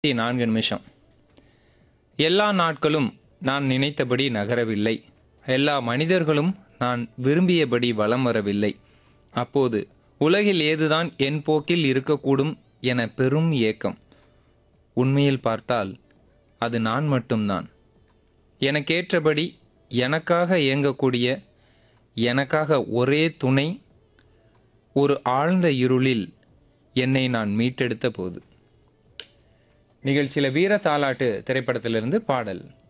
நான்கு நிமிஷம் எல்லா நாட்களும் நான் நினைத்தபடி நகரவில்லை எல்லா மனிதர்களும் நான் விரும்பியபடி வலம் வரவில்லை அப்போது உலகில் ஏதுதான் என் போக்கில் இருக்கக்கூடும் என பெரும் ஏக்கம் உண்மையில் பார்த்தால் அது நான் மட்டும்தான் எனக்கேற்றபடி எனக்காக இயங்கக்கூடிய எனக்காக ஒரே துணை ஒரு ஆழ்ந்த இருளில் என்னை நான் மீட்டெடுத்த போது நிகழ்ச்சியில் வீர தாலாட்டு திரைப்படத்திலிருந்து பாடல்